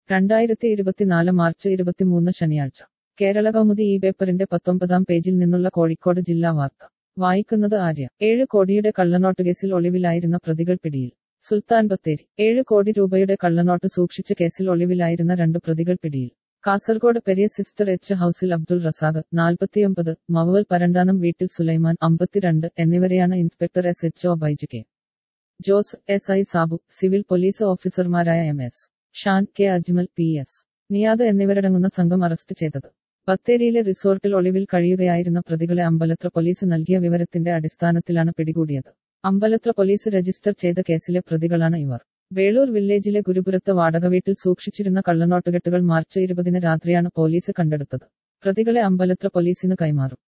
രണ്ടായിരത്തി ഇരുപത്തിനാല് മാർച്ച് ഇരുപത്തിമൂന്ന് ശനിയാഴ്ച കേരള കൗമുദി ഈ പേപ്പറിന്റെ പത്തൊമ്പതാം പേജിൽ നിന്നുള്ള കോഴിക്കോട് ജില്ലാ വാർത്ത വായിക്കുന്നത് ആര്യ ഏഴ് കോടിയുടെ കള്ളനോട്ട് കേസിൽ ഒളിവിലായിരുന്ന പ്രതികൾ പിടിയിൽ സുൽത്താൻ ബത്തേരി ഏഴ് കോടി രൂപയുടെ കള്ളനോട്ട് സൂക്ഷിച്ച കേസിൽ ഒളിവിലായിരുന്ന രണ്ട് പ്രതികൾ പിടിയിൽ കാസർഗോഡ് പെരിയ സിസ്റ്റർ എച്ച് ഹൌസിൽ അബ്ദുൾ റസാഖ് നാൽപ്പത്തിയൊമ്പത് മവൽ പരണ്ടാനം വീട്ടിൽ സുലൈമാൻ അമ്പത്തിരണ്ട് എന്നിവരെയാണ് inspector S H O Baiju K Jose S I Sabu civil police ഓഫീസർമാരായ M S Shan K Ajmal P S Niyad എന്നിവരടങ്ങുന്ന സംഘം അറസ്റ്റ് ചെയ്തത് ബത്തേരിയിലെ റിസോർട്ടിൽ ഒളിവിൽ കഴിയുകയായിരുന്ന പ്രതികളെ അമ്പലത്ര പോലീസ് നൽകിയ വിവരത്തിന്റെ അടിസ്ഥാനത്തിലാണ് പിടികൂടിയത് അമ്പലത്ര പോലീസ് രജിസ്റ്റർ ചെയ്ത കേസിലെ പ്രതികളാണ് ഇവർ വേളൂർ വില്ലേജിലെ ഗുരുപുരത്ത് വാടക വീട്ടിൽ സൂക്ഷിച്ചിരുന്ന കള്ളനോട്ടുകെട്ടുകൾ മാർച്ച് ഇരുപതിന് രാത്രിയാണ് പോലീസ് കണ്ടെടുത്തത് പ്രതികളെ അമ്പലത്ര പോലീസിന് കൈമാറും